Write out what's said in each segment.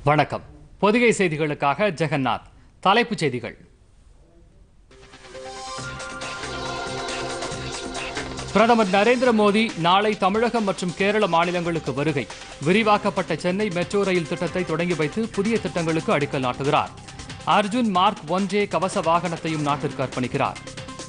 வணக்கம் பொதிகை செய்திகளுக்காக ஜெகநாத் தலைப்புச் செய்திகள் பிரதமர் நரேந்திர மோடி நாளை தமிழகம் மற்றும் கேரள மாநிலங்களுக்கு வருகை விரிவாக்கப்பட்ட சென்னை மெட்ரோ ரயில் திட்டத்தை தொடங்கி வைத்து புதிய திட்டங்களுக்கு அடிக்கல் நாட்டுகிறார் அர்ஜுன் மார்க் ஒன் ஜே கவச வாகனத்தையும் நாட்டிற்கு அர்ப்பணிக்கிறார்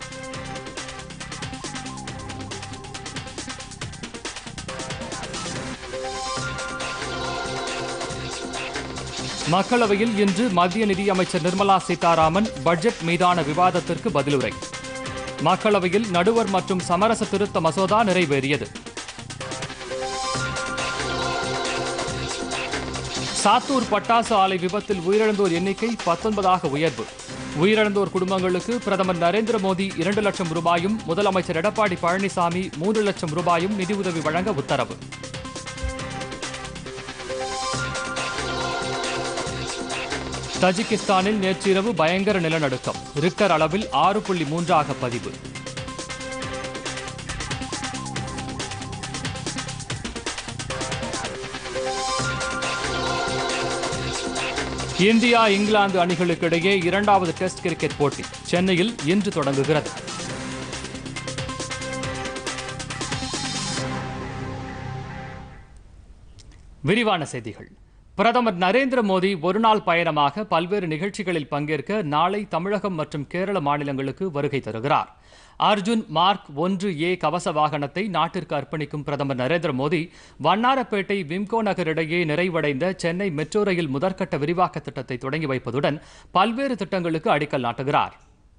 மக்களவையில் இன்று மத்திய நிதியமைச்சர் நிர்மலா சீதாராமன் பட்ஜெட் மீதான விவாதத்திற்கு பதிலுரை மக்களவையில் நடுவர் மற்றும் சமரச திருத்த மசோதா நிறைவேறியது சாத்தூர் பட்டாசு ஆலை விபத்தில் உயிரிழந்தோர் எண்ணிக்கை பத்தொன்பதாக உயர்வு உயிரிழந்தோர் குடும்பங்களுக்கு பிரதமர் நரேந்திர மோடி இரண்டு லட்சம் ரூபாயும் முதலமைச்சர் எடப்பாடி பழனிசாமி மூன்று லட்சம் ரூபாயும் நிதியுதவி வழங்க உத்தரவு தஜிகிஸ்தானில் நேற்றிரவு பயங்கர நிலநடுக்கம் ரிக்டர் அளவில் ஆறு புள்ளி மூன்றாக பதிவு இந்தியா இங்கிலாந்து அணிகளுக்கு இடையே இரண்டாவது டெஸ்ட் கிரிக்கெட் போட்டி சென்னையில் இன்று தொடங்குகிறது விரிவான செய்திகள் பிரதமர் நரேந்திர மோடி ஒருநாள் பயணமாக பல்வேறு நிகழ்ச்சிகளில் பங்கேற்க நாளை தமிழகம் மற்றும் கேரள மாநிலங்களுக்கு வருகை தருகிறார் அர்ஜுன் மார்க் ஒன்று ஏ கவச வாகனத்தை நாட்டிற்கு அர்ப்பணிக்கும் பிரதமர் நரேந்திர மோடி வண்ணாரப்பேட்டை விம்கோ நகர் இடையே நிறைவடைந்த சென்னை மெட்ரோ ரயில் முதற்கட்ட விரிவாக்க திட்டத்தை தொடங்கி வைப்பதுடன் பல்வேறு திட்டங்களுக்கு அடிக்கல் நாட்டுகிறார்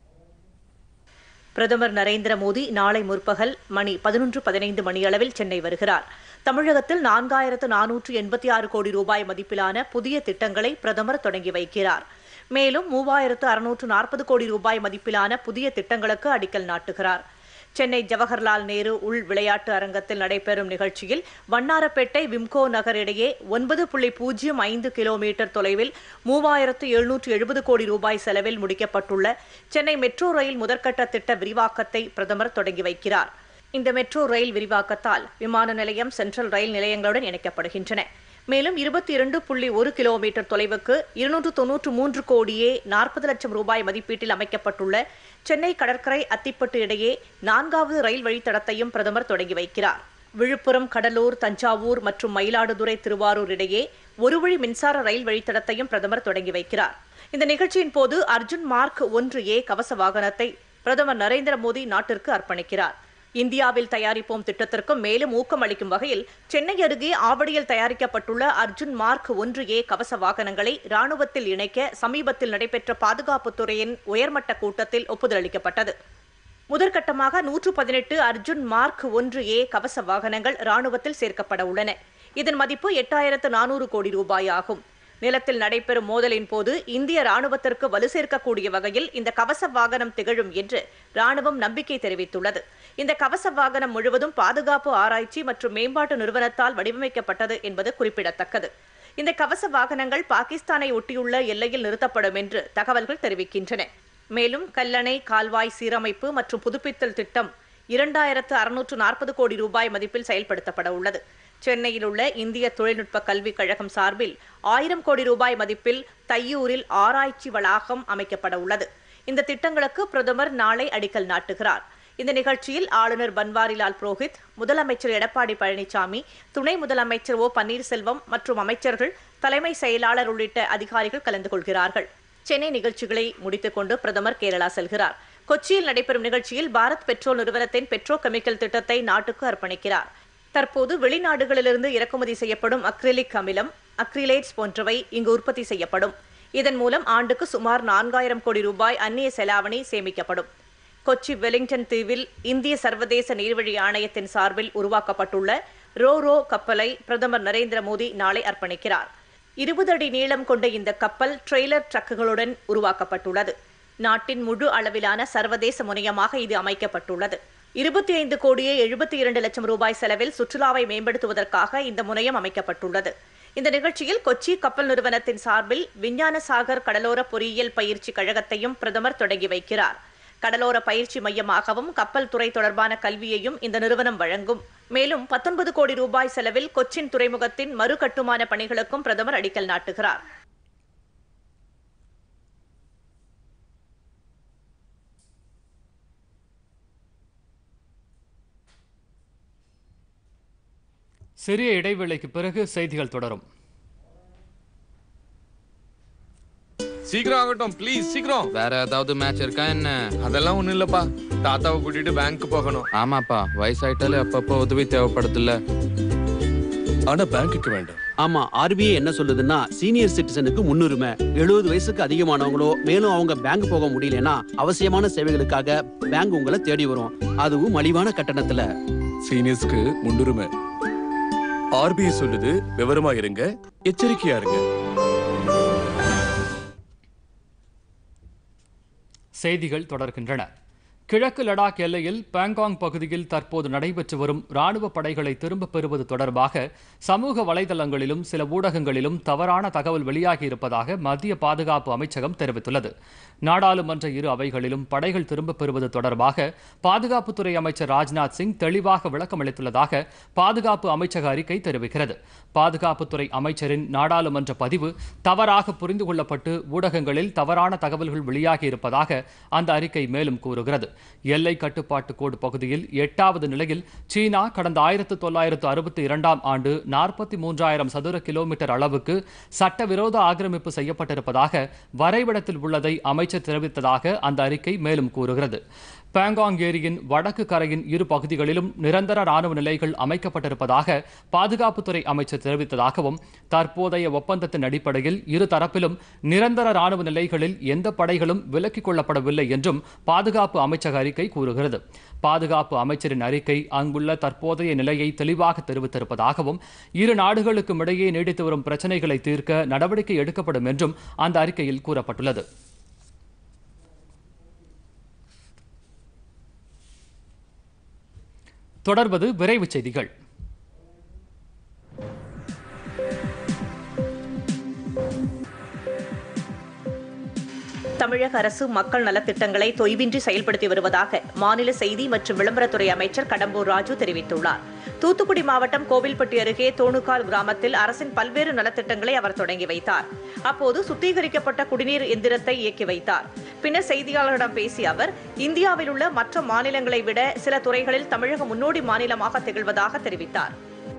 பிரதமர் நரேந்திர மோடி நாளை முற்பகல் மணி பதினொன்று பதினைந்து மணியளவில் சென்னை வருகிறார் தமிழகத்தில் நான்காயிரத்து நானூற்று எண்பத்தி ஆறு கோடி ரூபாய் மதிப்பிலான புதிய திட்டங்களை பிரதமர் தொடங்கி வைக்கிறார் மேலும் மூவாயிரத்து அறுநூற்று நாற்பது கோடி ரூபாய் மதிப்பிலான புதிய திட்டங்களுக்கு அடிக்கல் நாட்டுகிறார் சென்னை ஜவஹர்லால் நேரு உள் விளையாட்டு அரங்கத்தில் நடைபெறும் நிகழ்ச்சியில் வண்ணாரப்பேட்டை விம்கோ நகர் இடையே ஒன்பது புள்ளி பூஜ்ஜியம் ஐந்து கிலோமீட்டர் தொலைவில் மூவாயிரத்து எழுநூற்று எழுபது கோடி ரூபாய் செலவில் முடிக்கப்பட்டுள்ள சென்னை மெட்ரோ ரயில் முதற்கட்ட திட்ட விரிவாக்கத்தை பிரதமர் தொடங்கி வைக்கிறார் இந்த மெட்ரோ ரயில் விரிவாக்கத்தால் விமான நிலையம் சென்ட்ரல் ரயில் நிலையங்களுடன் இணைக்கப்படுகின்றன மேலும் இருபத்தி இரண்டு புள்ளி ஒரு கிலோமீட்டர் தொலைவுக்கு இருநூற்று தொன்னூற்று மூன்று கோடியே நாற்பது லட்சம் ரூபாய் மதிப்பீட்டில் அமைக்கப்பட்டுள்ள சென்னை கடற்கரை அத்திப்பட்டு இடையே நான்காவது ரயில் வழித்தடத்தையும் பிரதமர் தொடங்கி வைக்கிறார் விழுப்புரம் கடலூர் தஞ்சாவூர் மற்றும் மயிலாடுதுறை திருவாரூர் இடையே ஒரு வழி மின்சார ரயில் வழித்தடத்தையும் பிரதமர் தொடங்கி வைக்கிறார் இந்த நிகழ்ச்சியின் போது அர்ஜுன் மார்க் ஒன்று ஏ கவச வாகனத்தை பிரதமர் நரேந்திர மோடி நாட்டிற்கு அர்ப்பணிக்கிறார் இந்தியாவில் தயாரிப்போம் திட்டத்திற்கும் மேலும் ஊக்கம் அளிக்கும் வகையில் சென்னை அருகே ஆவடியில் தயாரிக்கப்பட்டுள்ள அர்ஜுன் மார்க் ஒன்று ஏ கவச வாகனங்களை ராணுவத்தில் இணைக்க சமீபத்தில் நடைபெற்ற பாதுகாப்புத்துறையின் உயர்மட்ட கூட்டத்தில் ஒப்புதல் அளிக்கப்பட்டது முதற்கட்டமாக நூற்று பதினெட்டு அர்ஜுன் மார்க் ஒன்று ஏ கவச வாகனங்கள் ராணுவத்தில் சேர்க்கப்பட உள்ளன இதன் மதிப்பு எட்டாயிரத்து நானூறு கோடி ரூபாய் ஆகும் நிலத்தில் நடைபெறும் மோதலின் போது இந்திய ராணுவத்திற்கு வலு சேர்க்கக்கூடிய வகையில் இந்த கவச வாகனம் திகழும் என்று ராணுவம் நம்பிக்கை தெரிவித்துள்ளது இந்த கவச வாகனம் முழுவதும் பாதுகாப்பு ஆராய்ச்சி மற்றும் மேம்பாட்டு நிறுவனத்தால் வடிவமைக்கப்பட்டது என்பது குறிப்பிடத்தக்கது இந்த கவச வாகனங்கள் பாகிஸ்தானை ஒட்டியுள்ள எல்லையில் நிறுத்தப்படும் என்று தகவல்கள் தெரிவிக்கின்றன மேலும் கல்லணை கால்வாய் சீரமைப்பு மற்றும் புதுப்பித்தல் திட்டம் இரண்டாயிரத்து அறுநூற்று நாற்பது கோடி ரூபாய் மதிப்பில் செயல்படுத்தப்பட உள்ளது சென்னையில் உள்ள இந்திய தொழில்நுட்ப கல்விக் கழகம் சார்பில் ஆயிரம் கோடி ரூபாய் மதிப்பில் தையூரில் ஆராய்ச்சி வளாகம் அமைக்கப்பட உள்ளது இந்த திட்டங்களுக்கு பிரதமர் நாளை அடிக்கல் நாட்டுகிறார் இந்த நிகழ்ச்சியில் ஆளுநர் பன்வாரிலால் புரோஹித் முதலமைச்சர் எடப்பாடி பழனிசாமி துணை முதலமைச்சர் ஓ பன்னீர்செல்வம் மற்றும் அமைச்சர்கள் தலைமை செயலாளர் உள்ளிட்ட அதிகாரிகள் கலந்து கொள்கிறார்கள் சென்னை நிகழ்ச்சிகளை முடித்துக்கொண்டு பிரதமர் கேரளா செல்கிறார் கொச்சியில் நடைபெறும் நிகழ்ச்சியில் பாரத் பெட்ரோல் நிறுவனத்தின் பெட்ரோ கெமிக்கல் திட்டத்தை நாட்டுக்கு அர்ப்பணிக்கிறார் தற்போது வெளிநாடுகளிலிருந்து இறக்குமதி செய்யப்படும் அக்ரிலிக் அமிலம் அக்ரிலேட்ஸ் போன்றவை இங்கு உற்பத்தி செய்யப்படும் இதன் மூலம் ஆண்டுக்கு சுமார் நான்காயிரம் கோடி ரூபாய் அந்நிய செலாவணி சேமிக்கப்படும் கொச்சி வெலிங்டன் தீவில் இந்திய சர்வதேச நீர்வழி ஆணையத்தின் சார்பில் உருவாக்கப்பட்டுள்ள ரோ ரோ கப்பலை பிரதமர் நரேந்திர மோடி நாளை அர்ப்பணிக்கிறார் இருபது அடி நீளம் கொண்ட இந்த கப்பல் ட்ரெய்லர் ட்ரக்குகளுடன் உருவாக்கப்பட்டுள்ளது நாட்டின் முழு அளவிலான சர்வதேச முனையமாக இது அமைக்கப்பட்டுள்ளது இருபத்தி ஐந்து கோடியே எழுபத்தி இரண்டு லட்சம் ரூபாய் செலவில் சுற்றுலாவை மேம்படுத்துவதற்காக இந்த முனையம் அமைக்கப்பட்டுள்ளது இந்த நிகழ்ச்சியில் கொச்சி கப்பல் நிறுவனத்தின் சார்பில் விஞ்ஞான சாகர் கடலோர பொறியியல் பயிற்சி கழகத்தையும் பிரதமர் தொடங்கி வைக்கிறார் கடலோர பயிற்சி மையமாகவும் கப்பல் துறை தொடர்பான கல்வியையும் இந்த நிறுவனம் வழங்கும் மேலும் பத்தொன்பது கோடி ரூபாய் செலவில் கொச்சின் துறைமுகத்தின் மறு கட்டுமான பணிகளுக்கும் பிரதமர் அடிக்கல் நாட்டுகிறார் சிறிய இடைவேளைக்கு பிறகு செய்திகள் தொடரும் சீக்கிரம் ஆகட்டும் ப்ளீஸ் சீக்கிரம் வேற ஏதாவது மேட்ச் இருக்கா என்ன அதெல்லாம் ஒண்ணும் இல்லப்பா தாத்தாவை கூட்டிட்டு பேங்க் போகணும் ஆமாப்பா வயசாயிட்டாலே அப்பப்போ உதவி தேவைப்படுதுல்ல ஆனா பேங்க்குக்கு வேண்டாம் ஆமா ஆர்பிஐ என்ன சொல்லுதுன்னா சீனியர் சிட்டிசனுக்கு முன்னுரிமை எழுபது வயசுக்கு அதிகமானவங்களோ மேலும் அவங்க பேங்க் போக முடியலன்னா அவசியமான சேவைகளுக்காக பேங்க் உங்களை தேடி வரும் அதுவும் மலிவான கட்டணத்துல சீனியர்ஸ்க்கு முன்னுரிமை ஆர்பிஐ சொல்லுது விவரமா இருங்க எச்சரிக்கையா இருங்க செய்திகள் தொடர்கின்றன கிழக்கு லடாக் எல்லையில் பாங்காங் பகுதியில் தற்போது நடைபெற்று வரும் ராணுவ படைகளை திரும்பப் பெறுவது தொடர்பாக சமூக வலைதளங்களிலும் சில ஊடகங்களிலும் தவறான தகவல் வெளியாகியிருப்பதாக மத்திய பாதுகாப்பு அமைச்சகம் தெரிவித்துள்ளது நாடாளுமன்ற இரு அவைகளிலும் படைகள் திரும்பப் பெறுவது தொடர்பாக பாதுகாப்புத்துறை அமைச்சர் ராஜ்நாத் சிங் தெளிவாக விளக்கமளித்துள்ளதாக பாதுகாப்பு அமைச்சக அறிக்கை தெரிவிக்கிறது பாதுகாப்புத்துறை அமைச்சரின் நாடாளுமன்ற பதிவு தவறாக புரிந்து கொள்ளப்பட்டு ஊடகங்களில் தவறான தகவல்கள் வெளியாகியிருப்பதாக அந்த அறிக்கை மேலும் கூறுகிறது எல்லை கட்டுப்பாட்டு கோடு பகுதியில் எட்டாவது நிலையில் சீனா கடந்த ஆயிரத்து தொள்ளாயிரத்து அறுபத்தி இரண்டாம் ஆண்டு நாற்பத்தி மூன்றாயிரம் சதுர கிலோமீட்டர் அளவுக்கு சட்டவிரோத ஆக்கிரமிப்பு செய்யப்பட்டிருப்பதாக வரைபடத்தில் உள்ளதை அமைச்சர் தெரிவித்ததாக அந்த அறிக்கை மேலும் கூறுகிறது பாங்காங் ஏரியின் வடக்கு கரையின் இரு பகுதிகளிலும் நிரந்தர ராணுவ நிலைகள் அமைக்கப்பட்டிருப்பதாக பாதுகாப்புத்துறை அமைச்சர் தெரிவித்ததாகவும் தற்போதைய ஒப்பந்தத்தின் அடிப்படையில் இரு தரப்பிலும் நிரந்தர ராணுவ நிலைகளில் எந்த படைகளும் விலக்கிக் கொள்ளப்படவில்லை என்றும் பாதுகாப்பு அமைச்சக அறிக்கை கூறுகிறது பாதுகாப்பு அமைச்சரின் அறிக்கை அங்குள்ள தற்போதைய நிலையை தெளிவாக தெரிவித்திருப்பதாகவும் இரு நாடுகளுக்கும் இடையே நீடித்து வரும் பிரச்சினைகளை தீர்க்க நடவடிக்கை எடுக்கப்படும் என்றும் அந்த அறிக்கையில் கூறப்பட்டுள்ளது தொடர்வது விரைவுச் செய்திகள் தமிழக அரசு மக்கள் நலத்திட்டங்களை தொய்வின்றி செயல்படுத்தி வருவதாக மாநில செய்தி மற்றும் விளம்பரத்துறை அமைச்சர் கடம்பூர் ராஜு தெரிவித்துள்ளார் தூத்துக்குடி மாவட்டம் கோவில்பட்டி அருகே தோணுக்கால் கிராமத்தில் அரசின் பல்வேறு நலத்திட்டங்களை அவர் தொடங்கி வைத்தார் அப்போது சுத்திகரிக்கப்பட்ட குடிநீர் எந்திரத்தை இயக்கி வைத்தார் பின்னர் செய்தியாளர்களிடம் பேசிய அவர் இந்தியாவில் உள்ள மற்ற மாநிலங்களை விட சில துறைகளில் தமிழகம் முன்னோடி மாநிலமாக திகழ்வதாக தெரிவித்தார்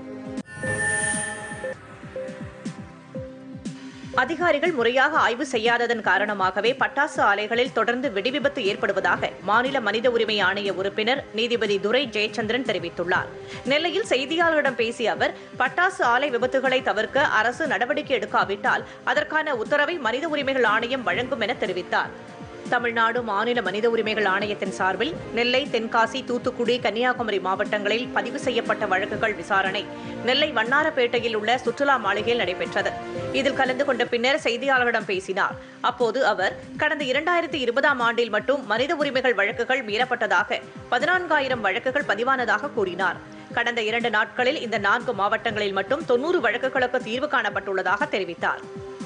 அதிகாரிகள் முறையாக ஆய்வு செய்யாததன் காரணமாகவே பட்டாசு ஆலைகளில் தொடர்ந்து வெடிவிபத்து ஏற்படுவதாக மாநில மனித உரிமை ஆணைய உறுப்பினர் நீதிபதி துரை ஜெயச்சந்திரன் தெரிவித்துள்ளார் நெல்லையில் செய்தியாளர்களிடம் பேசிய அவர் பட்டாசு ஆலை விபத்துகளை தவிர்க்க அரசு நடவடிக்கை எடுக்காவிட்டால் அதற்கான உத்தரவை மனித உரிமைகள் ஆணையம் வழங்கும் என தெரிவித்தார் தமிழ்நாடு மாநில மனித உரிமைகள் ஆணையத்தின் சார்பில் நெல்லை தென்காசி தூத்துக்குடி கன்னியாகுமரி மாவட்டங்களில் பதிவு செய்யப்பட்ட வழக்குகள் விசாரணை நெல்லை வண்ணாரப்பேட்டையில் உள்ள சுற்றுலா மாளிகையில் நடைபெற்றது இதில் கலந்து கொண்ட பின்னர் செய்தியாளர்களிடம் பேசினார் அப்போது அவர் கடந்த இரண்டாயிரத்தி இருபதாம் ஆண்டில் மட்டும் மனித உரிமைகள் வழக்குகள் மீறப்பட்டதாக பதினான்காயிரம் வழக்குகள் பதிவானதாக கூறினார் கடந்த இரண்டு நாட்களில் இந்த நான்கு மாவட்டங்களில் மட்டும் தொன்னூறு வழக்குகளுக்கு தீர்வு காணப்பட்டுள்ளதாக தெரிவித்தார்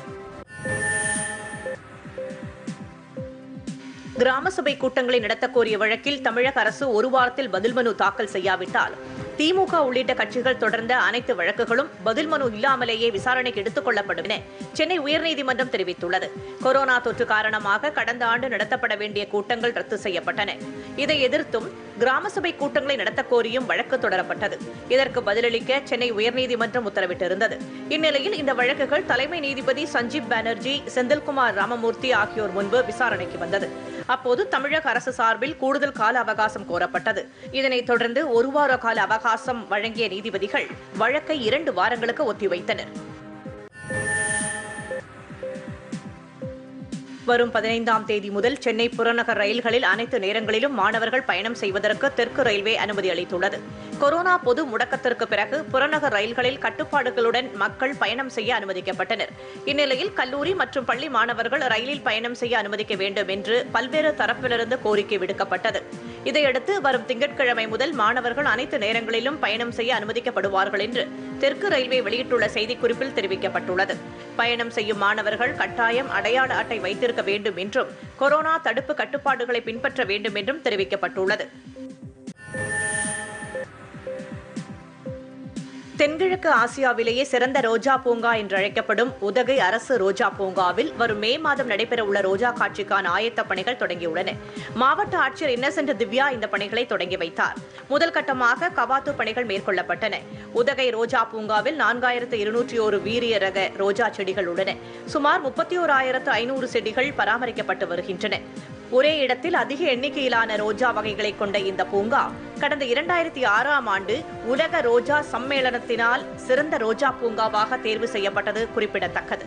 கிராம சபை கூட்டங்களை நடத்தக் கோரிய வழக்கில் தமிழக அரசு ஒரு வாரத்தில் பதில் மனு தாக்கல் செய்யாவிட்டால் திமுக உள்ளிட்ட கட்சிகள் தொடர்ந்த அனைத்து வழக்குகளும் பதில் மனு இல்லாமலேயே விசாரணைக்கு எடுத்துக் கொள்ளப்படும் என சென்னை உயர்நீதிமன்றம் தெரிவித்துள்ளது கொரோனா தொற்று காரணமாக கடந்த ஆண்டு நடத்தப்பட வேண்டிய கூட்டங்கள் ரத்து செய்யப்பட்டன இதை எதிர்த்தும் கிராம சபை கூட்டங்களை நடத்தக் கோரியும் வழக்கு தொடரப்பட்டது இதற்கு பதிலளிக்க சென்னை உயர்நீதிமன்றம் உத்தரவிட்டிருந்தது இந்நிலையில் இந்த வழக்குகள் தலைமை நீதிபதி சஞ்சீப் பானர்ஜி செந்தில்குமார் ராமமூர்த்தி ஆகியோர் முன்பு விசாரணைக்கு வந்தது அப்போது தமிழக அரசு சார்பில் கூடுதல் கால அவகாசம் கோரப்பட்டது இதனைத் தொடர்ந்து ஒரு வார கால அவகாசம் வழங்கிய நீதிபதிகள் வழக்கை இரண்டு வாரங்களுக்கு ஒத்திவைத்தனர் வரும் பதினைந்தாம் தேதி முதல் சென்னை புறநகர் ரயில்களில் அனைத்து நேரங்களிலும் மாணவர்கள் பயணம் செய்வதற்கு தெற்கு ரயில்வே அனுமதி அளித்துள்ளது கொரோனா பொது முடக்கத்திற்கு பிறகு புறநகர் ரயில்களில் கட்டுப்பாடுகளுடன் மக்கள் பயணம் செய்ய அனுமதிக்கப்பட்டனர் இந்நிலையில் கல்லூரி மற்றும் பள்ளி மாணவர்கள் ரயிலில் பயணம் செய்ய அனுமதிக்க வேண்டும் என்று பல்வேறு தரப்பிலிருந்து கோரிக்கை விடுக்கப்பட்டது இதையடுத்து வரும் திங்கட்கிழமை முதல் மாணவர்கள் அனைத்து நேரங்களிலும் பயணம் செய்ய அனுமதிக்கப்படுவார்கள் என்று தெற்கு ரயில்வே வெளியிட்டுள்ள செய்திக்குறிப்பில் தெரிவிக்கப்பட்டுள்ளது பயணம் செய்யும் மாணவர்கள் கட்டாயம் அடையாள அட்டை வைத்திருக்க வேண்டும் என்றும் கொரோனா தடுப்பு கட்டுப்பாடுகளை பின்பற்ற வேண்டும் என்றும் தெரிவிக்கப்பட்டுள்ளது தென்கிழக்கு ஆசியாவிலேயே சிறந்த ரோஜா பூங்கா என்று அழைக்கப்படும் உதகை அரசு ரோஜா பூங்காவில் வரும் மே மாதம் நடைபெறவுள்ள ரோஜா காட்சிக்கான ஆயத்த பணிகள் தொடங்கியுள்ளன மாவட்ட ஆட்சியர் இன்னசென்ட் திவ்யா இந்த பணிகளை தொடங்கி வைத்தார் முதல் கட்டமாக கவாத்து பணிகள் மேற்கொள்ளப்பட்டன உதகை ரோஜா பூங்காவில் நான்காயிரத்து இருநூற்றி ஒரு வீரிய ரக ரோஜா செடிகள் உள்ளன சுமார் முப்பத்தி ஓராயிரத்து ஐநூறு செடிகள் பராமரிக்கப்பட்டு வருகின்றன ஒரே இடத்தில் அதிக எண்ணிக்கையிலான ரோஜா வகைகளை கொண்ட இந்த பூங்கா கடந்த இரண்டாயிரத்தி ஆறாம் ஆண்டு உலக ரோஜா சம்மேளனத்தினால் சிறந்த ரோஜா பூங்காவாக தேர்வு செய்யப்பட்டது குறிப்பிடத்தக்கது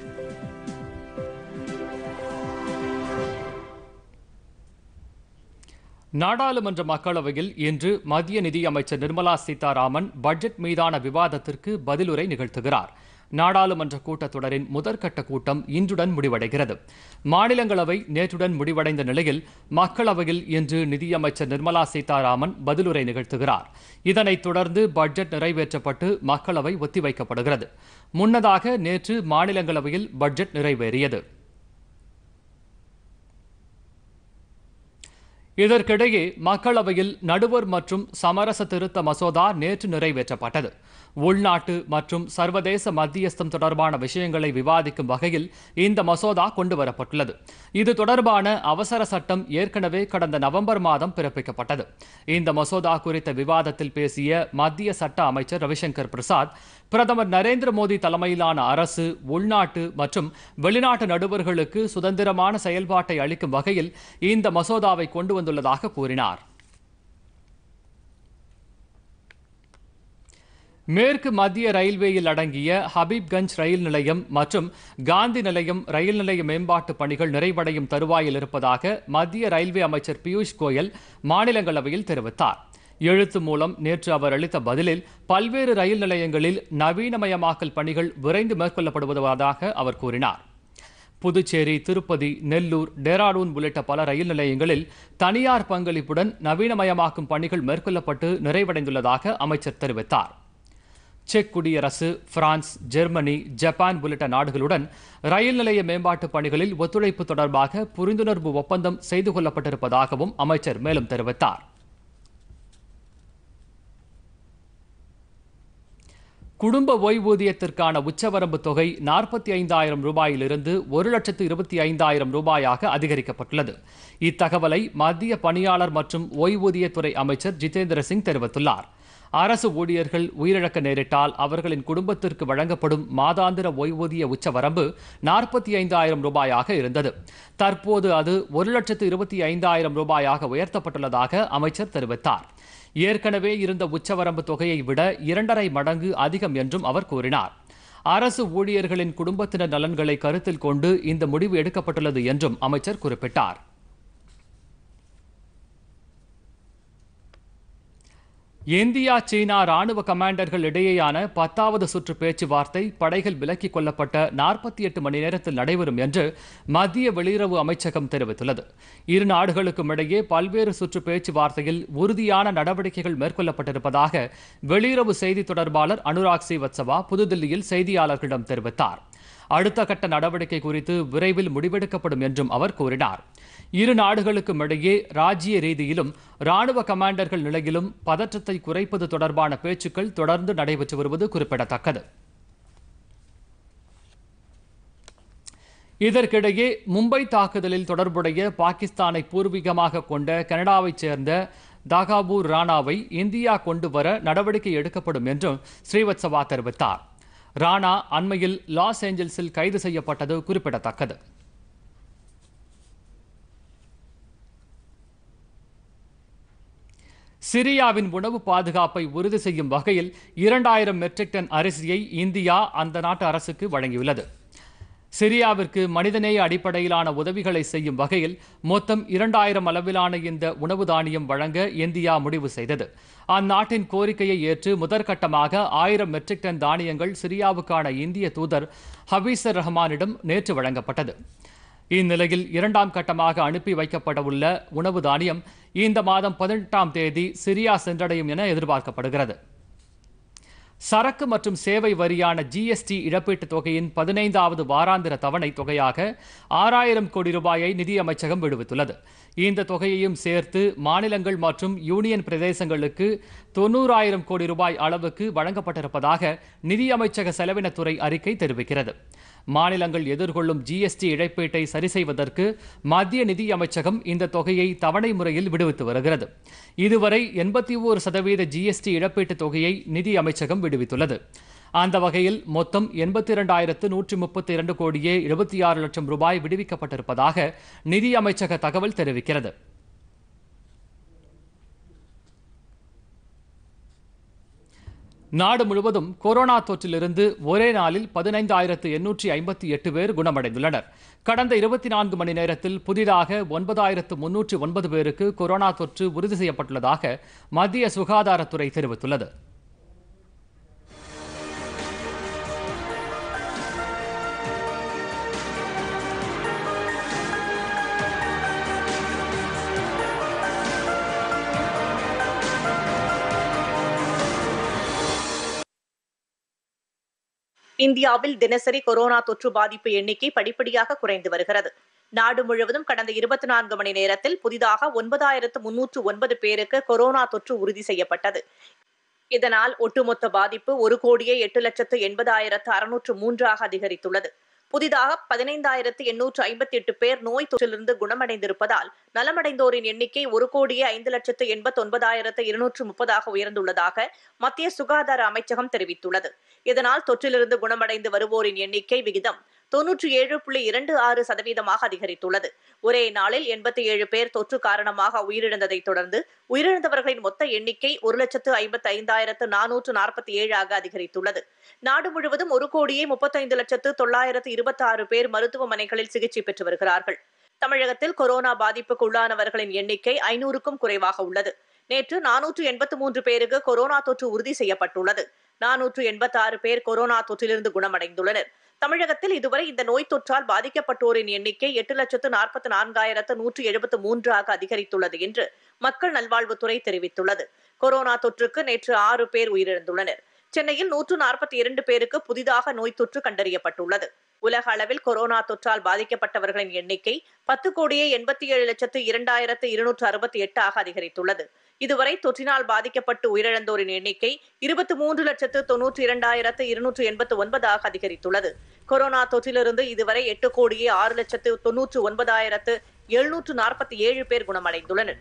நாடாளுமன்ற மக்களவையில் இன்று மத்திய நிதியமைச்சர் நிர்மலா சீதாராமன் பட்ஜெட் மீதான விவாதத்திற்கு பதிலுரை நிகழ்த்துகிறார் நாடாளுமன்ற கூட்டத்தொடரின் முதற்கட்ட கூட்டம் இன்றுடன் முடிவடைகிறது மாநிலங்களவை நேற்றுடன் முடிவடைந்த நிலையில் மக்களவையில் இன்று நிதியமைச்சர் நிர்மலா சீதாராமன் பதிலுரை நிகழ்த்துகிறார் இதனைத் தொடர்ந்து பட்ஜெட் நிறைவேற்றப்பட்டு மக்களவை ஒத்திவைக்கப்படுகிறது முன்னதாக நேற்று மாநிலங்களவையில் பட்ஜெட் நிறைவேறியது இதற்கிடையே மக்களவையில் நடுவர் மற்றும் சமரச திருத்த மசோதா நேற்று நிறைவேற்றப்பட்டது உள்நாட்டு மற்றும் சர்வதேச மத்தியஸ்தம் தொடர்பான விஷயங்களை விவாதிக்கும் வகையில் இந்த மசோதா கொண்டுவரப்பட்டுள்ளது இது தொடர்பான அவசர சட்டம் ஏற்கனவே கடந்த நவம்பர் மாதம் பிறப்பிக்கப்பட்டது இந்த மசோதா குறித்த விவாதத்தில் பேசிய மத்திய சட்ட அமைச்சர் ரவிசங்கர் பிரசாத் பிரதமர் நரேந்திர மோடி தலைமையிலான அரசு உள்நாட்டு மற்றும் வெளிநாட்டு நடுவர்களுக்கு சுதந்திரமான செயல்பாட்டை அளிக்கும் வகையில் இந்த மசோதாவை கொண்டு வந்துள்ளதாக கூறினார் மேற்கு மத்திய ரயில்வேயில் அடங்கிய ஹபீப்கஞ்ச் ரயில் நிலையம் மற்றும் காந்தி நிலையம் ரயில் நிலைய மேம்பாட்டு பணிகள் நிறைவடையும் தருவாயில் இருப்பதாக மத்திய ரயில்வே அமைச்சர் பியூஷ் கோயல் மாநிலங்களவையில் தெரிவித்தார் எழுத்து மூலம் நேற்று அவர் அளித்த பதிலில் பல்வேறு ரயில் நிலையங்களில் நவீனமயமாக்கல் பணிகள் விரைந்து மேற்கொள்ளப்படுவதாக அவர் கூறினார் புதுச்சேரி திருப்பதி நெல்லூர் டேராடூன் உள்ளிட்ட பல ரயில் நிலையங்களில் தனியார் பங்களிப்புடன் நவீனமயமாக்கும் பணிகள் மேற்கொள்ளப்பட்டு நிறைவடைந்துள்ளதாக அமைச்சர் தெரிவித்தார் செக் குடியரசு பிரான்ஸ் ஜெர்மனி ஜப்பான் உள்ளிட்ட நாடுகளுடன் ரயில் நிலைய மேம்பாட்டு பணிகளில் ஒத்துழைப்பு தொடர்பாக புரிந்துணர்வு ஒப்பந்தம் செய்து கொள்ளப்பட்டிருப்பதாகவும் அமைச்சர் மேலும் தெரிவித்தார் குடும்ப ஓய்வூதியத்திற்கான உச்சவரம்பு தொகை நாற்பத்தி ஐந்தாயிரம் ரூபாயிலிருந்து ஒரு லட்சத்து இருபத்தி ஐந்தாயிரம் ரூபாயாக அதிகரிக்கப்பட்டுள்ளது இத்தகவலை மத்திய பணியாளர் மற்றும் ஓய்வூதியத்துறை அமைச்சர் ஜிதேந்திர சிங் தெரிவித்துள்ளார் அரசு ஊழியர்கள் உயிரிழக்க நேரிட்டால் அவர்களின் குடும்பத்திற்கு வழங்கப்படும் மாதாந்திர ஓய்வூதிய உச்சவரம்பு நாற்பத்தி ஐந்தாயிரம் ரூபாயாக இருந்தது தற்போது அது ஒரு லட்சத்து இருபத்தி ஐந்தாயிரம் ரூபாயாக உயர்த்தப்பட்டுள்ளதாக அமைச்சர் தெரிவித்தார் ஏற்கனவே இருந்த உச்சவரம்பு தொகையை விட இரண்டரை மடங்கு அதிகம் என்றும் அவர் கூறினார் அரசு ஊழியர்களின் குடும்பத்தினர் நலன்களை கருத்தில் கொண்டு இந்த முடிவு எடுக்கப்பட்டுள்ளது என்றும் அமைச்சர் குறிப்பிட்டார் இந்தியா சீனா ராணுவ கமாண்டர்கள் இடையேயான பத்தாவது சுற்று பேச்சுவார்த்தை படைகள் விலக்கிக் கொள்ளப்பட்ட நாற்பத்தி எட்டு மணி நேரத்தில் நடைபெறும் என்று மத்திய வெளியுறவு அமைச்சகம் தெரிவித்துள்ளது இரு நாடுகளுக்கும் இடையே பல்வேறு சுற்று பேச்சுவார்த்தையில் உறுதியான நடவடிக்கைகள் மேற்கொள்ளப்பட்டிருப்பதாக வெளியுறவு செய்தி தொடர்பாளர் அனுராக் ஸ்ரீவத்சவா புதுதில்லியில் செய்தியாளர்களிடம் தெரிவித்தார் அடுத்த கட்ட நடவடிக்கை குறித்து விரைவில் முடிவெடுக்கப்படும் என்றும் அவர் கூறினார் இரு நாடுகளுக்கும் இடையே ராஜ்ய ரீதியிலும் ராணுவ கமாண்டர்கள் நிலையிலும் பதற்றத்தை குறைப்பது தொடர்பான பேச்சுக்கள் தொடர்ந்து நடைபெற்று வருவது குறிப்பிடத்தக்கது இதற்கிடையே மும்பை தாக்குதலில் தொடர்புடைய பாகிஸ்தானை பூர்வீகமாக கொண்ட கனடாவைச் சேர்ந்த தாகாபூர் ராணாவை இந்தியா கொண்டு வர நடவடிக்கை எடுக்கப்படும் என்றும் ஸ்ரீவத்சவா தெரிவித்தார் ராணா அண்மையில் லாஸ் ஏஞ்சல்ஸில் கைது செய்யப்பட்டது குறிப்பிடத்தக்கது சிரியாவின் உணவு பாதுகாப்பை உறுதி செய்யும் வகையில் இரண்டாயிரம் மெட்ரிக் டன் அரிசியை இந்தியா அந்த நாட்டு அரசுக்கு வழங்கியுள்ளது சிரியாவிற்கு மனிதநேய அடிப்படையிலான உதவிகளை செய்யும் வகையில் மொத்தம் இரண்டாயிரம் அளவிலான இந்த உணவு தானியம் வழங்க இந்தியா முடிவு செய்தது அந்நாட்டின் கோரிக்கையை ஏற்று முதற்கட்டமாக ஆயிரம் மெட்ரிக் டன் தானியங்கள் சிரியாவுக்கான இந்திய தூதர் ஹபீசர் ரஹ்மானிடம் நேற்று வழங்கப்பட்டது இந்நிலையில் இரண்டாம் கட்டமாக அனுப்பி வைக்கப்படவுள்ள உணவு தானியம் இந்த மாதம் பதினெட்டாம் தேதி சிரியா சென்றடையும் என எதிர்பார்க்கப்படுகிறது சரக்கு மற்றும் சேவை வரியான ஜிஎஸ்டி இழப்பீட்டுத் தொகையின் பதினைந்தாவது வாராந்திர தவணை தொகையாக ஆறாயிரம் கோடி ரூபாயை நிதியமைச்சகம் விடுவித்துள்ளது இந்த தொகையையும் சேர்த்து மாநிலங்கள் மற்றும் யூனியன் பிரதேசங்களுக்கு தொண்ணூறாயிரம் கோடி ரூபாய் அளவுக்கு வழங்கப்பட்டிருப்பதாக நிதியமைச்சக செலவினத்துறை அறிக்கை தெரிவிக்கிறது மாநிலங்கள் எதிர்கொள்ளும் ஜிஎஸ்டி இழப்பீட்டை சரி செய்வதற்கு மத்திய நிதி அமைச்சகம் இந்த தொகையை தவணை முறையில் விடுவித்து வருகிறது இதுவரை எண்பத்தி ஓரு சதவீத ஜிஎஸ்டி இழப்பீட்டுத் தொகையை நிதி அமைச்சகம் விடுவித்துள்ளது அந்த வகையில் மொத்தம் எண்பத்தி இரண்டாயிரத்து நூற்றி முப்பத்தி இரண்டு கோடியே எழுபத்தி ஆறு லட்சம் ரூபாய் விடுவிக்கப்பட்டிருப்பதாக நிதி அமைச்சக தகவல் தெரிவிக்கிறது நாடு முழுவதும் கொரோனா தொற்றிலிருந்து ஒரே நாளில் பதினைந்தாயிரத்து எண்ணூற்றி ஐம்பத்தி எட்டு பேர் குணமடைந்துள்ளனர் கடந்த இருபத்தி நான்கு மணி நேரத்தில் புதிதாக ஒன்பதாயிரத்து முன்னூற்றி ஒன்பது பேருக்கு கொரோனா தொற்று உறுதி செய்யப்பட்டுள்ளதாக மத்திய சுகாதாரத்துறை தெரிவித்துள்ளது இந்தியாவில் தினசரி கொரோனா தொற்று பாதிப்பு எண்ணிக்கை படிப்படியாக குறைந்து வருகிறது நாடு முழுவதும் கடந்த இருபத்தி நான்கு மணி நேரத்தில் புதிதாக ஒன்பதாயிரத்து முன்னூற்று ஒன்பது பேருக்கு கொரோனா தொற்று உறுதி செய்யப்பட்டது இதனால் ஒட்டுமொத்த பாதிப்பு ஒரு கோடியே எட்டு லட்சத்து எண்பதாயிரத்து அறுநூற்று மூன்றாக அதிகரித்துள்ளது புதிதாக பதினைந்தாயிரத்து எண்ணூற்று ஐம்பத்தி எட்டு பேர் நோய் தொற்றிலிருந்து குணமடைந்திருப்பதால் நலமடைந்தோரின் எண்ணிக்கை ஒரு கோடியே ஐந்து லட்சத்து எண்பத்தி ஒன்பதாயிரத்து இருநூற்று முப்பதாக உயர்ந்துள்ளதாக மத்திய சுகாதார அமைச்சகம் தெரிவித்துள்ளது இதனால் தொற்றிலிருந்து குணமடைந்து வருவோரின் எண்ணிக்கை விகிதம் தொன்னூற்றி ஏழு புள்ளி இரண்டு ஆறு சதவீதமாக அதிகரித்துள்ளது ஒரே நாளில் எண்பத்தி ஏழு பேர் தொற்று காரணமாக உயிரிழந்ததை தொடர்ந்து உயிரிழந்தவர்களின் மொத்த எண்ணிக்கை ஒரு லட்சத்து ஐம்பத்தி ஐந்தாயிரத்து நானூற்று நாற்பத்தி ஏழாக அதிகரித்துள்ளது நாடு முழுவதும் ஒரு கோடியே முப்பத்தைந்து லட்சத்து தொள்ளாயிரத்து இருபத்தி ஆறு பேர் மருத்துவமனைகளில் சிகிச்சை பெற்று வருகிறார்கள் தமிழகத்தில் கொரோனா பாதிப்புக்கு உள்ளானவர்களின் எண்ணிக்கை ஐநூறுக்கும் குறைவாக உள்ளது நேற்று நானூற்று எண்பத்து மூன்று பேருக்கு கொரோனா தொற்று உறுதி செய்யப்பட்டுள்ளது நானூற்று எண்பத்தி ஆறு பேர் கொரோனா தொற்றிலிருந்து குணமடைந்துள்ளனர் தமிழகத்தில் இதுவரை இந்த நோய் தொற்றால் பாதிக்கப்பட்டோரின் எண்ணிக்கை எட்டு லட்சத்து நாற்பத்தி நான்காயிரத்து நூற்று எழுபத்து மூன்றாக அதிகரித்துள்ளது என்று மக்கள் நல்வாழ்வுத்துறை தெரிவித்துள்ளது கொரோனா தொற்றுக்கு நேற்று ஆறு பேர் உயிரிழந்துள்ளனர் சென்னையில் நூற்று நாற்பத்தி இரண்டு பேருக்கு புதிதாக நோய் தொற்று கண்டறியப்பட்டுள்ளது உலக அளவில் கொரோனா தொற்றால் பாதிக்கப்பட்டவர்களின் எண்ணிக்கை பத்து கோடியே எண்பத்தி ஏழு லட்சத்து இரண்டாயிரத்து இருநூற்று அறுபத்தி எட்டாக அதிகரித்துள்ளது இதுவரை தொற்றினால் பாதிக்கப்பட்டு உயிரிழந்தோரின் எண்ணிக்கை இருபத்தி மூன்று லட்சத்து தொன்னூற்றி இரண்டாயிரத்து இருநூற்று எண்பத்து ஒன்பதாக அதிகரித்துள்ளது கொரோனா தொற்றிலிருந்து இதுவரை எட்டு கோடியே ஆறு லட்சத்து தொன்னூற்று ஒன்பதாயிரத்து எழுநூற்று நாற்பத்தி ஏழு பேர் குணமடைந்துள்ளனர்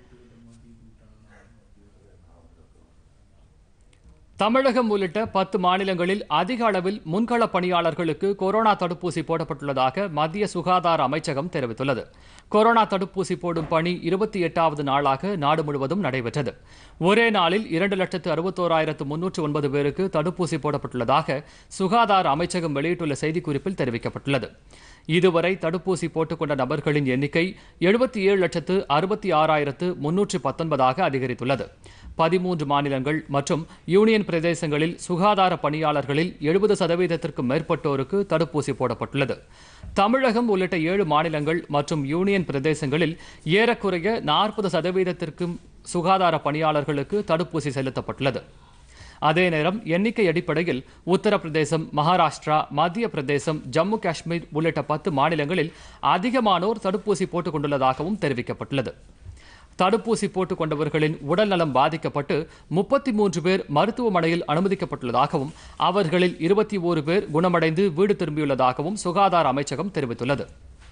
தமிழகம் உள்ளிட்ட பத்து மாநிலங்களில் அதிக அளவில் முன்கள பணியாளர்களுக்கு கொரோனா தடுப்பூசி போடப்பட்டுள்ளதாக மத்திய சுகாதார அமைச்சகம் தெரிவித்துள்ளது கொரோனா தடுப்பூசி போடும் பணி இருபத்தி எட்டாவது நாளாக நாடு முழுவதும் நடைபெற்றது ஒரே நாளில் இரண்டு லட்சத்து அறுபத்தோராயிரத்து முன்னூற்று ஒன்பது பேருக்கு தடுப்பூசி போடப்பட்டுள்ளதாக சுகாதார அமைச்சகம் வெளியிட்டுள்ள செய்திக்குறிப்பில் தெரிவிக்கப்பட்டுள்ளது இதுவரை தடுப்பூசி போட்டுக்கொண்ட நபர்களின் எண்ணிக்கை எழுபத்தி ஏழு லட்சத்து அறுபத்தி ஆறாயிரத்து முன்னூற்று பத்தொன்பதாக அதிகரித்துள்ளது பதிமூன்று மாநிலங்கள் மற்றும் யூனியன் பிரதேசங்களில் சுகாதார பணியாளர்களில் எழுபது சதவீதத்திற்கும் மேற்பட்டோருக்கு தடுப்பூசி போடப்பட்டுள்ளது தமிழகம் உள்ளிட்ட ஏழு மாநிலங்கள் மற்றும் யூனியன் பிரதேசங்களில் ஏறக்குறைய நாற்பது சதவீதத்திற்கும் சுகாதார பணியாளர்களுக்கு தடுப்பூசி செலுத்தப்பட்டுள்ளது அதே நேரம் எண்ணிக்கை அடிப்படையில் உத்தரப்பிரதேசம் மகாராஷ்டிரா மத்திய பிரதேசம் ஜம்மு காஷ்மீர் உள்ளிட்ட பத்து மாநிலங்களில் அதிகமானோர் தடுப்பூசி போட்டுக் கொண்டுள்ளதாகவும் தெரிவிக்கப்பட்டுள்ளது தடுப்பூசி போட்டுக் கொண்டவர்களின் உடல்நலம் பாதிக்கப்பட்டு முப்பத்தி மூன்று பேர் மருத்துவமனையில் அனுமதிக்கப்பட்டுள்ளதாகவும் அவர்களில் இருபத்தி ஓரு பேர் குணமடைந்து வீடு திரும்பியுள்ளதாகவும் சுகாதார அமைச்சகம் தெரிவித்துள்ளது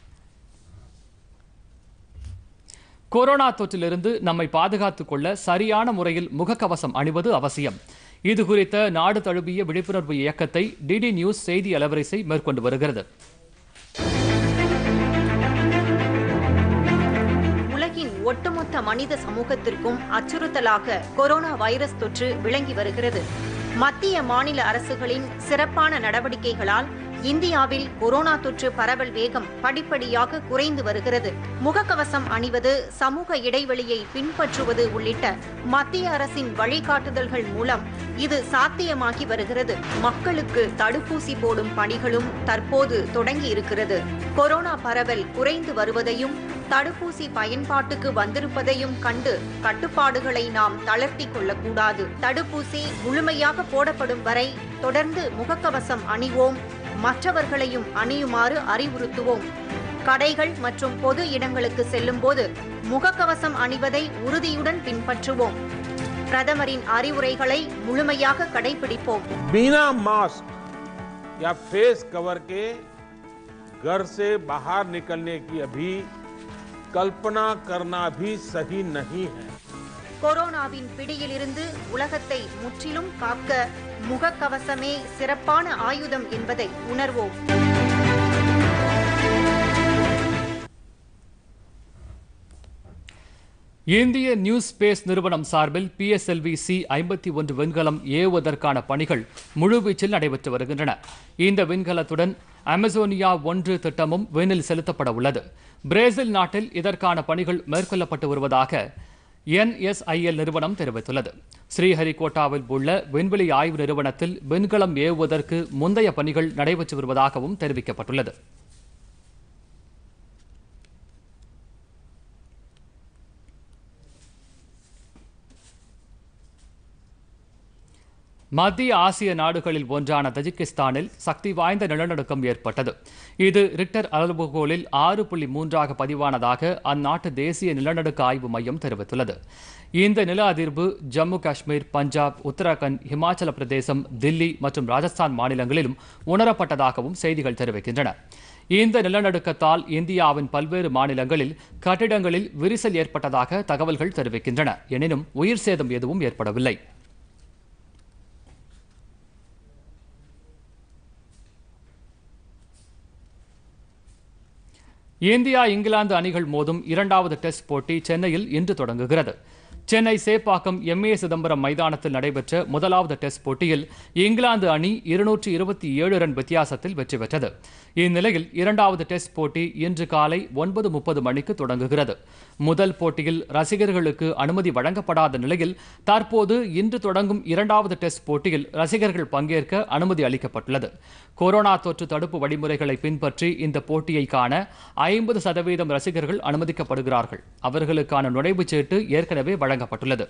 கொரோனா தொற்றிலிருந்து நம்மை பாதுகாத்துக் கொள்ள சரியான முறையில் முகக்கவசம் அணிவது அவசியம் இது குறித்த நாடு தழுவிய விழிப்புணர்வு இயக்கத்தை டிடி நியூஸ் செய்தி அலவரிசை மேற்கொண்டு வருகிறது உலகின் ஒட்டுமொத்த மனித சமூகத்திற்கும் அச்சுறுத்தலாக கொரோனா வைரஸ் தொற்று விளங்கி வருகிறது மத்திய மாநில அரசுகளின் சிறப்பான நடவடிக்கைகளால் இந்தியாவில் கொரோனா தொற்று பரவல் வேகம் படிப்படியாக குறைந்து வருகிறது முகக்கவசம் அணிவது சமூக இடைவெளியை பின்பற்றுவது உள்ளிட்ட மத்திய அரசின் வழிகாட்டுதல்கள் மூலம் இது சாத்தியமாகி வருகிறது மக்களுக்கு தடுப்பூசி போடும் பணிகளும் தற்போது தொடங்கி இருக்கிறது கொரோனா பரவல் குறைந்து வருவதையும் தடுப்பூசி பயன்பாட்டுக்கு வந்திருப்பதையும் கண்டு கட்டுப்பாடுகளை நாம் தளர்த்தி கொள்ளக்கூடாது தடுப்பூசி முழுமையாக போடப்படும் வரை தொடர்ந்து முகக்கவசம் அணிவோம் மற்றவர்களையும் அணியுமாறு அறிவுறுத்துவோம் கடைகள் மற்றும் பொது இடங்களுக்கு செல்லும்போது முகக்கவசம் அணிவதை உறுதியுடன் பின்பற்றுவோம் பிரதமரின் அறிவுரைகளை முழுமையாக கடைபிடிப்போம் बिना मास्क या फेस कवर के घर से बाहर निकलने की अभी कल्पना करना भी सही नहीं है கொரோனாவின் பிடியிலிருந்து உலகத்தை முற்றிலும் காக்க முகக்கவசமே சிறப்பான ஆயுதம் என்பதை உணர்வோம் இந்திய நியூ ஸ்பேஸ் நிறுவனம் சார்பில் பிஎஸ்எல்வி சி ஐம்பத்தி ஒன்று விண்கலம் ஏவுவதற்கான பணிகள் முழுவீச்சில் நடைபெற்று வருகின்றன இந்த விண்கலத்துடன் அமேசோனியா ஒன்று திட்டமும் விண்ணில் செலுத்தப்பட உள்ளது பிரேசில் நாட்டில் இதற்கான பணிகள் மேற்கொள்ளப்பட்டு வருவதாக என்எஸ்ஐஎல் நிறுவனம் தெரிவித்துள்ளது ஸ்ரீஹரிகோட்டாவில் உள்ள விண்வெளி ஆய்வு நிறுவனத்தில் விண்கலம் ஏவுவதற்கு முந்தைய பணிகள் நடைபெற்று வருவதாகவும் தெரிவிக்கப்பட்டுள்ளது மத்திய ஆசிய நாடுகளில் ஒன்றான தஜிகிஸ்தானில் சக்தி வாய்ந்த நிலநடுக்கம் ஏற்பட்டது இது ரிக்டர் அளவுகோலில் ஆறு புள்ளி மூன்றாக பதிவானதாக அந்நாட்டு தேசிய நிலநடுக்க ஆய்வு மையம் தெரிவித்துள்ளது இந்த நில அதிர்வு ஜம்மு காஷ்மீர் பஞ்சாப் உத்தராகண்ட் இமாச்சல பிரதேசம் தில்லி மற்றும் ராஜஸ்தான் மாநிலங்களிலும் உணரப்பட்டதாகவும் செய்திகள் தெரிவிக்கின்றன இந்த நிலநடுக்கத்தால் இந்தியாவின் பல்வேறு மாநிலங்களில் கட்டிடங்களில் விரிசல் ஏற்பட்டதாக தகவல்கள் தெரிவிக்கின்றன எனினும் உயிர் சேதம் எதுவும் ஏற்படவில்லை இந்தியா இங்கிலாந்து அணிகள் மோதும் இரண்டாவது டெஸ்ட் போட்டி சென்னையில் இன்று தொடங்குகிறது சென்னை சேப்பாக்கம் எம்ஏ சிதம்பரம் மைதானத்தில் நடைபெற்ற முதலாவது டெஸ்ட் போட்டியில் இங்கிலாந்து அணி இருநூற்றி இருபத்தி ஏழு ரன் வித்தியாசத்தில் வெற்றி பெற்றது இந்நிலையில் இரண்டாவது டெஸ்ட் போட்டி இன்று காலை ஒன்பது முப்பது மணிக்கு தொடங்குகிறது முதல் போட்டியில் ரசிகர்களுக்கு அனுமதி வழங்கப்படாத நிலையில் தற்போது இன்று தொடங்கும் இரண்டாவது டெஸ்ட் போட்டியில் ரசிகர்கள் பங்கேற்க அனுமதி அளிக்கப்பட்டுள்ளது கொரோனா தொற்று தடுப்பு வழிமுறைகளை பின்பற்றி இந்த போட்டியை காண ஐம்பது சதவீதம் ரசிகர்கள் அனுமதிக்கப்படுகிறார்கள் அவர்களுக்கான நுழைவுச் சீட்டு ஏற்கனவே வழங்கப்பட்டுள்ளது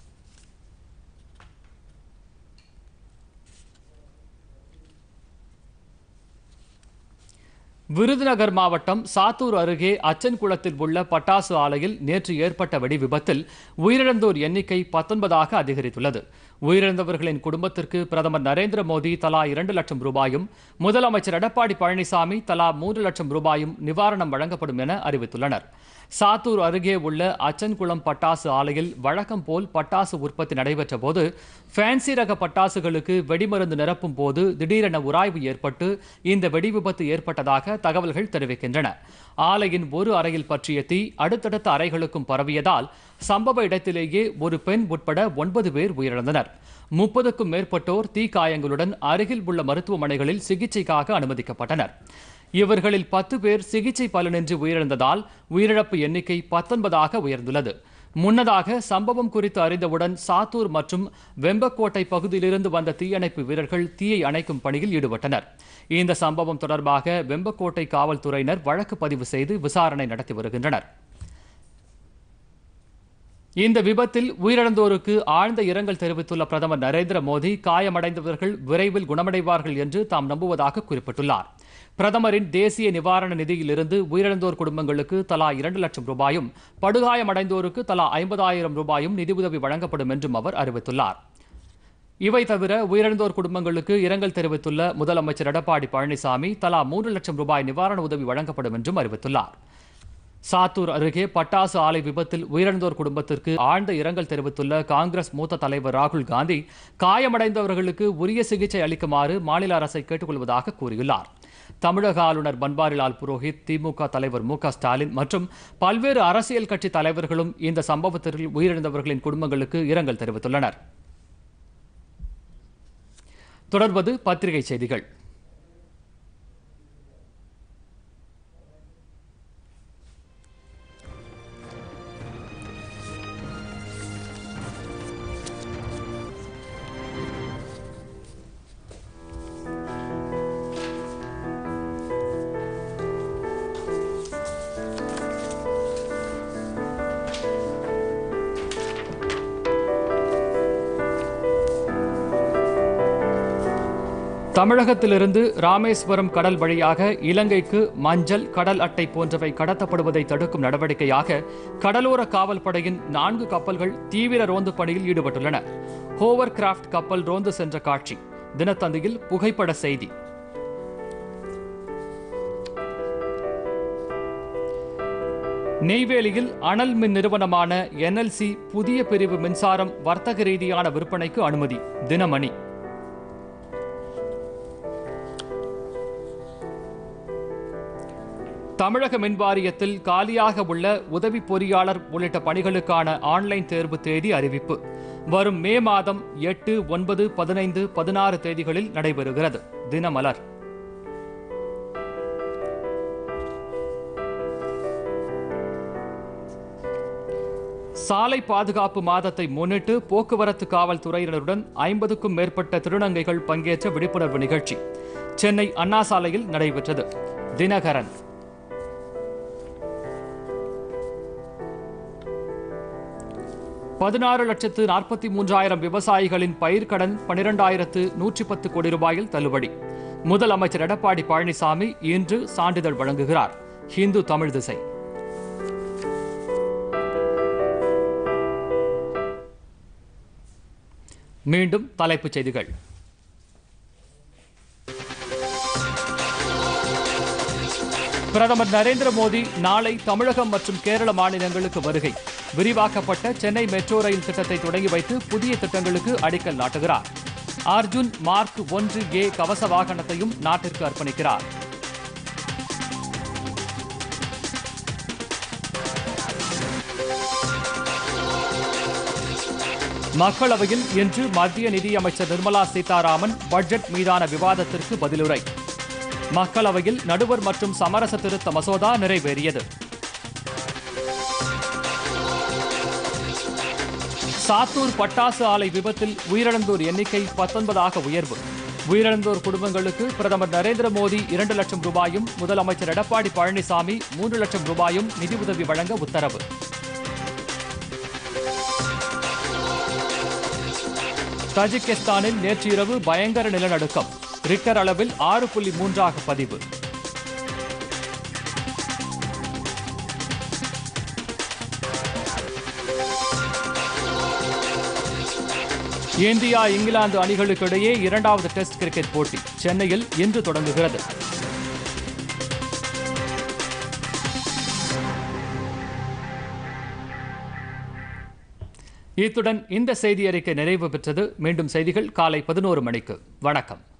விருதுநகர் மாவட்டம் சாத்தூர் அருகே அச்சன்குளத்தில் உள்ள பட்டாசு ஆலையில் நேற்று ஏற்பட்ட வெடி விபத்தில் உயிரிழந்தோர் எண்ணிக்கை பத்தொன்பதாக அதிகரித்துள்ளது உயிரிழந்தவர்களின் குடும்பத்திற்கு பிரதமர் நரேந்திர மோடி தலா இரண்டு லட்சம் ரூபாயும் முதலமைச்சர் எடப்பாடி பழனிசாமி தலா மூன்று லட்சம் ரூபாயும் நிவாரணம் வழங்கப்படும் என அறிவித்துள்ளனர் சாத்தூர் அருகே உள்ள அச்சன்குளம் பட்டாசு ஆலையில் வழக்கம் போல் பட்டாசு உற்பத்தி நடைபெற்ற போது ஃபேன்சி ரக பட்டாசுகளுக்கு வெடிமருந்து நிரப்பும் போது திடீரென உராய்வு ஏற்பட்டு இந்த வெடி விபத்து ஏற்பட்டதாக தகவல்கள் தெரிவிக்கின்றன ஆலையின் ஒரு அறையில் பற்றிய தீ அடுத்தடுத்த அறைகளுக்கும் பரவியதால் சம்பவ இடத்திலேயே ஒரு பெண் உட்பட ஒன்பது பேர் உயிரிழந்தனர் முப்பதுக்கும் மேற்பட்டோர் தீக்காயங்களுடன் அருகில் உள்ள மருத்துவமனைகளில் சிகிச்சைக்காக அனுமதிக்கப்பட்டனர் இவர்களில் பத்து பேர் சிகிச்சை பலனின்றி உயிரிழந்ததால் உயிரிழப்பு எண்ணிக்கை பத்தொன்பதாக உயர்ந்துள்ளது முன்னதாக சம்பவம் குறித்து அறிந்தவுடன் சாத்தூர் மற்றும் வெம்பக்கோட்டை பகுதியிலிருந்து வந்த தீயணைப்பு வீரர்கள் தீயை அணைக்கும் பணியில் ஈடுபட்டனர் இந்த சம்பவம் தொடர்பாக வெம்பக்கோட்டை காவல்துறையினர் வழக்கு பதிவு செய்து விசாரணை நடத்தி வருகின்றனர் இந்த விபத்தில் உயிரிழந்தோருக்கு ஆழ்ந்த இரங்கல் தெரிவித்துள்ள பிரதமர் நரேந்திர மோடி காயமடைந்தவர்கள் விரைவில் குணமடைவார்கள் என்று தாம் நம்புவதாக குறிப்பிட்டுள்ளார் பிரதமரின் தேசிய நிவாரண நிதியிலிருந்து உயிரிழந்தோர் குடும்பங்களுக்கு தலா இரண்டு லட்சம் ரூபாயும் படுகாயமடைந்தோருக்கு தலா ஐம்பதாயிரம் ரூபாயும் நிதியுதவி வழங்கப்படும் என்றும் அவர் அறிவித்துள்ளார் இவை தவிர உயிரிழந்தோர் குடும்பங்களுக்கு இரங்கல் தெரிவித்துள்ள முதலமைச்சர் எடப்பாடி பழனிசாமி தலா மூன்று லட்சம் ரூபாய் நிவாரண உதவி வழங்கப்படும் என்றும் அறிவித்துள்ளார் சாத்தூர் அருகே பட்டாசு ஆலை விபத்தில் உயிரிழந்தோர் குடும்பத்திற்கு ஆழ்ந்த இரங்கல் தெரிவித்துள்ள காங்கிரஸ் மூத்த தலைவர் ராகுல் காந்தி காயமடைந்தவர்களுக்கு உரிய சிகிச்சை அளிக்குமாறு மாநில அரசை கேட்டுக்கொள்வதாக கூறியுள்ளார் தமிழக ஆளுநர் பன்வாரிலால் புரோஹித் திமுக தலைவர் மு க ஸ்டாலின் மற்றும் பல்வேறு அரசியல் கட்சி தலைவர்களும் இந்த சம்பவத்தில் உயிரிழந்தவர்களின் குடும்பங்களுக்கு இரங்கல் தெரிவித்துள்ளனர் தொடர்வது பத்திரிகை செய்திகள் தமிழகத்திலிருந்து ராமேஸ்வரம் கடல் வழியாக இலங்கைக்கு மஞ்சள் கடல் அட்டை போன்றவை கடத்தப்படுவதை தடுக்கும் நடவடிக்கையாக கடலோர காவல் படையின் நான்கு கப்பல்கள் தீவிர ரோந்து பணியில் ஈடுபட்டுள்ளன ஹோவர் கிராஃப்ட் கப்பல் ரோந்து சென்ற காட்சி தினத்தந்தியில் புகைப்பட செய்தி நெய்வேலியில் அனல் மின் நிறுவனமான என்எல்சி புதிய பிரிவு மின்சாரம் வர்த்தக ரீதியான விற்பனைக்கு அனுமதி தினமணி தமிழக மின் வாரியத்தில் காலியாக உள்ள உதவி பொறியாளர் உள்ளிட்ட பணிகளுக்கான ஆன்லைன் தேர்வு தேதி அறிவிப்பு வரும் மே மாதம் எட்டு ஒன்பது பதினைந்து பதினாறு தேதிகளில் நடைபெறுகிறது தினமலர் சாலை பாதுகாப்பு மாதத்தை முன்னிட்டு போக்குவரத்து காவல்துறையினருடன் ஐம்பதுக்கும் மேற்பட்ட திருநங்கைகள் பங்கேற்ற விழிப்புணர்வு நிகழ்ச்சி சென்னை அண்ணா சாலையில் நடைபெற்றது தினகரன் பதினாறு லட்சத்து நாற்பத்தி மூன்றாயிரம் விவசாயிகளின் பயிர்க்கடன் பனிரெண்டாயிரத்து நூற்றி பத்து கோடி ரூபாயில் தள்ளுபடி முதலமைச்சர் எடப்பாடி பழனிசாமி இன்று சான்றிதழ் வழங்குகிறார் ஹிந்து தமிழ் திசை மீண்டும் தலைப்புச் செய்திகள் பிரதமர் நரேந்திர மோடி நாளை தமிழகம் மற்றும் கேரள மாநிலங்களுக்கு வருகை விரிவாக்கப்பட்ட சென்னை மெட்ரோ ரயில் திட்டத்தை தொடங்கி வைத்து புதிய திட்டங்களுக்கு அடிக்கல் நாட்டுகிறார் அர்ஜுன் மார்க் ஒன்று ஏ கவச வாகனத்தையும் நாட்டிற்கு அர்ப்பணிக்கிறார் மக்களவையில் இன்று மத்திய நிதியமைச்சர் நிர்மலா சீதாராமன் பட்ஜெட் மீதான விவாதத்திற்கு பதிலுரை மக்களவையில் நடுவர் மற்றும் சமரச திருத்த மசோதா நிறைவேறியது சாத்தூர் பட்டாசு ஆலை விபத்தில் உயிரிழந்தோர் எண்ணிக்கை பத்தொன்பதாக உயர்வு உயிரிழந்தோர் குடும்பங்களுக்கு பிரதமர் நரேந்திர மோடி இரண்டு லட்சம் ரூபாயும் முதலமைச்சர் எடப்பாடி பழனிசாமி மூன்று லட்சம் ரூபாயும் நிதியுதவி வழங்க உத்தரவு தஜிகிஸ்தானில் நேற்று இரவு பயங்கர நிலநடுக்கம் ரிக்டர் அளவில் ஆறு புள்ளி மூன்றாக பதிவு இந்தியா இங்கிலாந்து அணிகளுக்கு இடையே இரண்டாவது டெஸ்ட் கிரிக்கெட் போட்டி சென்னையில் இன்று தொடங்குகிறது இத்துடன் இந்த செய்தி அறிக்கை நிறைவு பெற்றது மீண்டும் செய்திகள் காலை பதினோரு மணிக்கு வணக்கம்